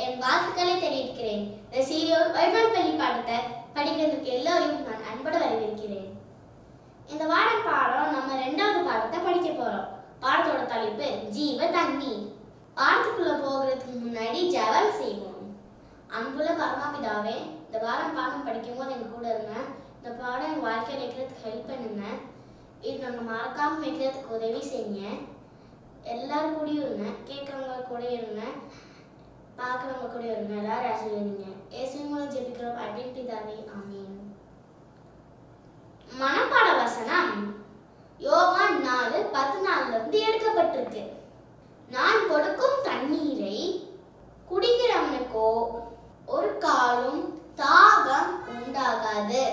என் வாழ்த்துக்களை தெரிவிக்கிறேன் இந்த சீரியோர் பைபிள் பள்ளி பாடத்தை படிக்கிறதுக்கு எல்லோரையும் நான் அன்போடு வரவேற்கிறேன் இந்த வாரம் பாடம் நம்ம ரெண்டாவது பாடத்தை படிக்க போறோம் பாடத்தோட தலைப்பு ஜீவ தண்ணீர் பாடத்துக்குள்ள போகிறதுக்கு முன்னாடி ஜெபம் செய்வோம் அன்புள்ள பரமாபிதாவே இந்த வாரம் பாடம் படிக்கும் போது எங்க கூட இருங்க இந்த பாடம் எங்க வாழ்க்கையில் வைக்கிறதுக்கு ஹெல்ப் பண்ணுங்க இது நாங்கள் மறக்காம வைக்கிறதுக்கு உதவி செய்யுங்க எல்லாரும் கூடயும் இருங்க கேட்குறவங்க கூட இருங்க பார்க்குறவங்க கூட இருங்க எல்லாரும் ஆசீர்வதிங்க இயேசு மூலம் ஜெபிக்கிறோம் ஐடென்டிதாவே ஆமீன் மனப்பாட வசனம் யோவான் நாலு பதினாலுல இருந்து எடுக்கப்பட்டிருக்கு நான் கொடுக்கும் தண்ணீரை குடிக்கிறவனுக்கோ ஒரு காலும் தாகம் உண்டாகாது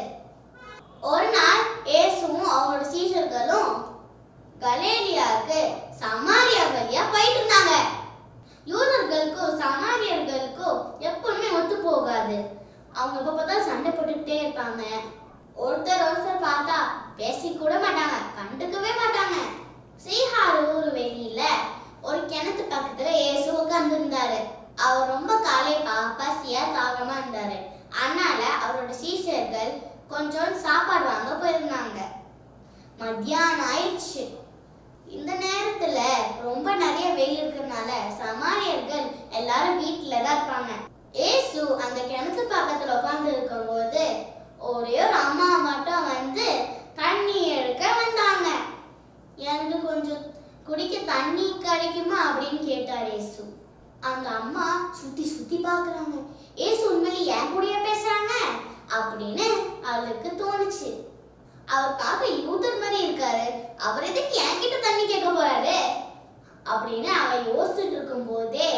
ஒரு நாள் இயேசுவும் அவரோட சீஷர்களும் கலேலியாவுக்கு சமாரியா வழியா போயிட்டு இருந்தாங்க யூதர்களுக்கும் சமாரியர்களுக்கும் எப்பவுமே ஒத்து போகாது அவங்க எப்ப பார்த்தா சண்டை போட்டுக்கிட்டே இருப்பாங்க ஒருத்தர் ஒருத்தர் பார்த்தா பேசி கூட மாட்டாங்க கண்டுக்கவே மாட்டாங்க சீஹார் ஊர் வெளியில ஒரு கிணத்து பக்கத்துல இயேசு உட்கார்ந்துருந்தாரு அவர் ரொம்ப காலை பா- பசியா தாகமா இருந்தாரு அதனால அவரோட சீஷர்கள் கொஞ்சம் சாப்பாடு வாங்க போயிருந்தாங்க மத்தியானம் ஆயிடுச்சு இந்த நேரத்துல ரொம்ப நிறைய வெயில் இருக்கிறதுனால சமாரியர்கள் எல்லாரும் வீட்டுல தான் இருப்பாங்க ஏசு அந்த கிணத்து பக்கத்துல உட்கார்ந்து இருக்கும்போது ஒரே ஒரு அம்மா மட்டும் வந்து தண்ணி எடுக்க வந்தாங்க எனக்கு கொஞ்சம் குடிக்க தண்ணி கிடைக்குமா அப்படின்னு கேட்டார் ஏசு அந்த அம்மா சுத்தி சுத்தி பாக்குறாங்க ஏசு உண்மையிலே என் கூடயே பேசுறாங்க அப்படின்னு அவளுக்கு தோணுச்சு அவர் பார்க்க யூதர் மாதிரி இருக்காரு அவர் எதுக்கு என்கிட்ட தண்ணி கேட்க போறாரு அப்படின்னு அவ யோசிச்சுட்டு இருக்கும் போதே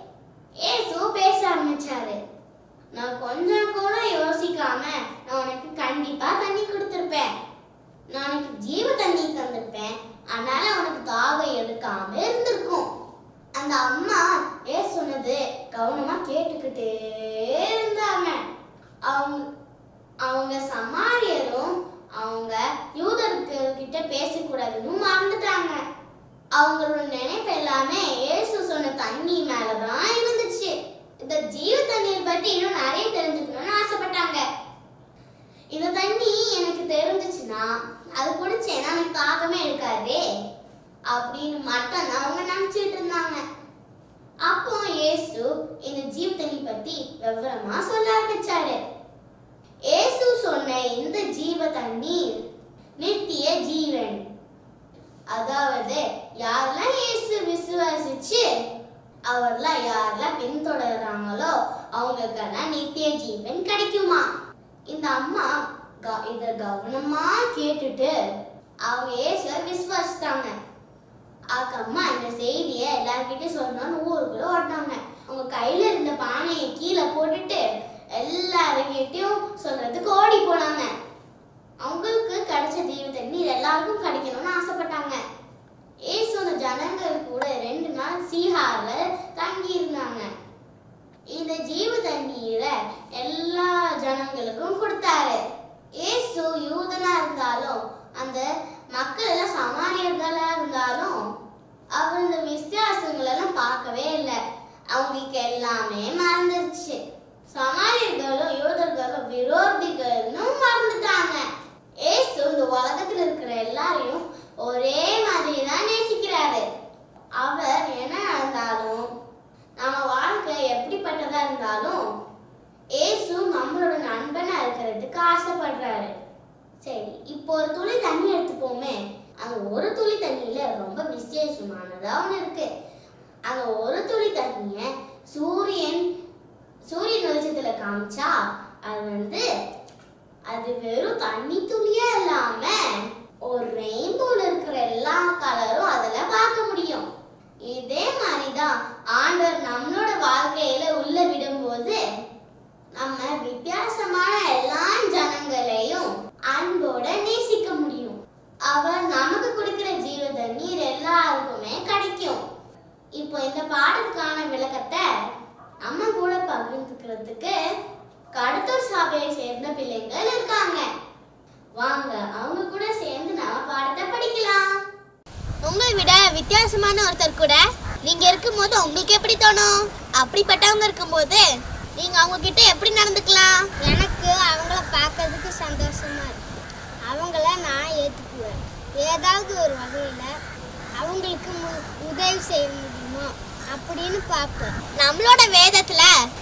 ஏசு பேச ஆரம்பிச்சாரு நான் கொஞ்சம் கூட யோசிக்காம நான் உனக்கு கண்டிப்பா தண்ணி கொடுத்திருப்பேன் நான் உனக்கு ஜீவ தண்ணி தந்திருப்பேன் அதனால உனக்கு தாகம் எடுக்காம இருந்திருக்கும் அந்த அம்மா ஏ சொன்னது கவனமா கேட்டுக்கிட்டே இருந்தாங்க அவங்க அவங்க சமாரியரும் அவங்க யூதர்கள் கிட்ட பேசக்கூடாதுன்னு மறந்துட்டாங்க அவங்களோட நினைப்பு எல்லாமே இயேசு சொன்ன தண்ணி மேலதான் இருந்துச்சு இந்த ஜீவ தண்ணீர் பத்தி இன்னும் நிறைய தெரிஞ்சுக்கணும்னு ஆசைப்பட்டாங்க இந்த தண்ணி எனக்கு தெரிஞ்சுச்சுன்னா அது குடிச்சேன்னா எனக்கு தாகமே இருக்காதே அப்படின்னு மட்டும் அவங்க நினைச்சிட்டு இருந்தாங்க அப்போ இயேசு இந்த ஜீவ தண்ணி பத்தி விவரமா சொல்ல ஆரம்பிச்சாரு இயேசு சொன்ன இந்த ஜீவ தண்ணீர் நித்திய ஜீவன் அதாவது யாரெல்லாம் இயேசு விசுவாசிச்சு அவர்லாம் யாரெல்லாம் பின்தொடர்றாங்களோ அவங்களுக்கெல்லாம் நித்திய ஜீவன் கிடைக்குமா இந்த அம்மா க- இத கவனமா கேட்டுட்டு அவங்க இயேசுவை விசுவாசித்தாங்க அக்கம்மா இந்த செய்தியை எல்லார்கிட்டயும் சொல்லணும்னு ஊருக்குள்ள ஓடினாங்க அவங்க கையில இருந்த பானையை கீழே போட்டுட்டு எல்லாருக்கிட்டையும் சொல்றதுக்கு ஓடி போனாங்க அவங்களுக்கு கிடைச்ச தீவு தண்ணீர் எல்லாருக்கும் கிடைக்கணும்னு ஆசைப்பட்டாங்க ஏசு அந்த ஜனங்கள் கூட ரெண்டு நாள் சீஹார்ல தங்கி இருந்தாங்க இந்த ஜீவ தண்ணீரை எல்லா ஜனங்களுக்கும் கொடுத்தாரு ஏசு யூதனா இருந்தாலும் அந்த மக்கள் எல்லாம் சமாரியர்களா இருந்தாலும் அவர் இந்த வித்தியாசங்கள் எல்லாம் பார்க்கவே இல்லை அவங்களுக்கு எல்லாமே மறந்துருச்சு சமாரியர்களும் யூதர்களும் விரோதிகள்னு மறந்துட்டாங்க ஏசு இந்த உலகத்துல இருக்கிற எல்லாரையும் ஒரே மாதிரி தான் நேசிக்கிறாரு அவர் என்ன நடந்தாலும் நம்ம வாழ்க்கை எப்படிப்பட்டதா இருந்தாலும் ஏசு நம்மளோட நண்பனா இருக்கிறதுக்கு ஆசைப்படுறாரு சரி இப்போ ஒரு துளி தண்ணி எடுத்துப்போமே அந்த ஒரு துளி தண்ணியில ரொம்ப விசேஷமானதா ஒண்ணு இருக்கு அந்த ஒரு துளி தண்ணிய சூரியன் சூரியன் வெளிச்சத்துல காமிச்சா அது வந்து அது வெறும் தண்ணி துளியா இல்லாம ஒரு ரெயின்போல இருக்கிற எல்லா கலரும் அதுல பார்க்க முடியும் இதே மாதிரிதான் ஆண்டவர் நம்மளோட வாழ்க்கையில உள்ள விடும்போது நம்ம வித்தியாசமான எல்லா ஜனங்களையும் அன்போட நேசிக்க முடியும் அவர் நமக்கு கொடுக்கிற ஜீவ தண்ணீர் எல்லாருக்குமே கிடைக்கும் இப்போ இந்த பாடலுக்கான விளக்கத்தை நம்ம கூட பகிர்ந்துக்கிறதுக்கு கடத்தூர் சபையை சேர்ந்த பிள்ளைகள் இருக்காங்க வாங்க அவங்க கூட சேர்ந்து நாம பாடத்தை படிக்கலாம் உங்களை விட வித்தியாசமான ஒருத்தர் கூட நீங்க இருக்கும்போது உங்களுக்கு எப்படி தோணும் அப்படிப்பட்டவங்க இருக்கும்போது நீங்க அவங்க கிட்ட எப்படி நடந்துக்கலாம் எனக்கு அவங்கள பார்க்கறதுக்கு சந்தோஷமா இருக்கு அவங்கள நான் ஏற்றுக்குவேன் ஏதாவது ஒரு வகையில் அவங்களுக்கு மு- உதவி செய்ய முடியுமோ அப்படின்னு பார்ப்பேன் நம்மளோட வேதத்துல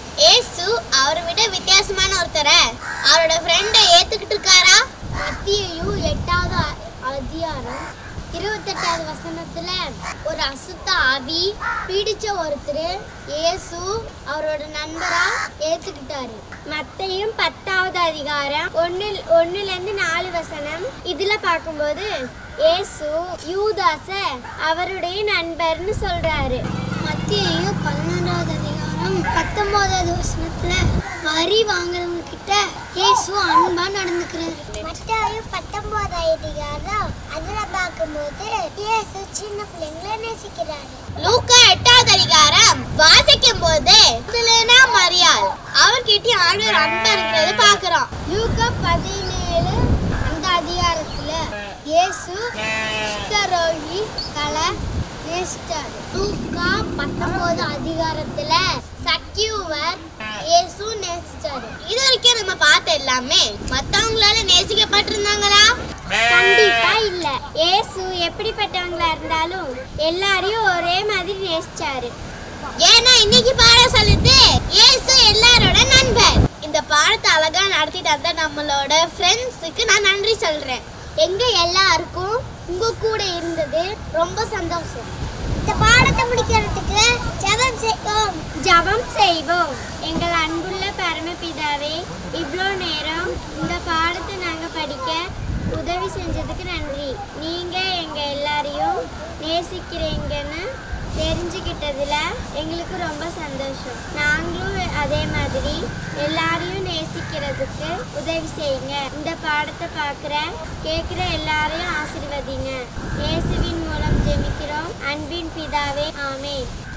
ஏசு அவரை விட வித்தியாசமான ஒருத்தரை அவரோட ஃப்ரெண்டை ஏத்துக்கிட்டு இருக்காரா மத்தியையும் எட்டாவது அ- அதிகாரம் இருபத்தெட்டாவது வசனத்துல ஒரு அசுத்த ஆவி பிடிச்ச ஒருத்தர் இயேசு அவரோட நண்பரா ஏத்துக்கிட்டாரு மத்தையும் பத்தாவது அதிகாரம் ஒன்னு ஒன்னுல இருந்து நாலு வசனம் இதுல பார்க்கும்போது இயேசு யூதாச அவருடைய நண்பர்னு சொல்றாரு மத்தியையும் பதினொன்றாவது அதிகாரம் பத்தொன்பதாவது வசனத்துல வரி வாங்குறவங்க கிட்ட இயேசு அன்பா நடந்துக்கிறாரு மத்தாயும் பத்தொன்பதாவது அதிகாரம் அதுல பார்க்கும்போது இயேசு சின்ன பிள்ளைங்களை நேசிக்கிறாரு லூக்கா எட்டாவது அதிகாரம் வாசிக்கும் போது இதுலனா மரியாள் அவர்கிட்ட ஆண்டவர் அன்பா இருக்கிறத பாக்குறோம் லூக்கா பதினேழு அந்த அதிகாரத்துல இயேசு குஷ்டரோகி கலை நேசிச்சாரு லூக்கா பத்தொன்பது அதிகாரத்துல சக்கியூவர் இயேசு நேசிச்சாரு இது வரைக்கும் நம்ம பார்த்த எல்லாமே மத்தவங்களால நேசிக்கப்பட்டிருந்தாங்களா கண்டிப்பா இல்ல இயேசு எப்படிப்பட்டவங்களா இருந்தாலும் எல்லாரையும் ஒரே மாதிரி நேசிச்சாரு ஏன்னா இன்னைக்கு பாடம் சொல்லுது இயேசு எல்லாரோட நண்பர் இந்த பாடத்தை அழகா நடத்திட்டு வந்த நம்மளோட ஃப்ரெண்ட்ஸுக்கு நான் நன்றி சொல்றேன் எங்க எல்லாருக்கும் உங்க கூட இருந்தது ரொம்ப சந்தோஷம் இந்த பாடத்தை முடிக்கிறதுக்கு ஜெபம் செய்வோம் ஜெபம் செய்வோம் எங்கள் அன்புள்ள பரமபிதாவே இவ்வளோ நேரம் இந்த பாடத்தை நாங்க படிக்க உதவி செஞ்சதுக்கு நன்றி நீங்க எங்க எல்லாரையும் நேசிக்கிறீங்கன்னு தெரிஞ்சுக்கிட்டதுல எங்களுக்கு ரொம்ப சந்தோஷம் நாங்களும் அதே மாதிரி எல்லாரையும் நேசிக்கிறதுக்கு உதவி செய்யுங்க இந்த பாடத்தை பார்க்குற கேட்குற எல்லாரையும் ஆசீர்வதிங்க இயேசுவின் மூலம் ஜெபிக்கிறோம் அன்பின் பிதாவே ஆமென்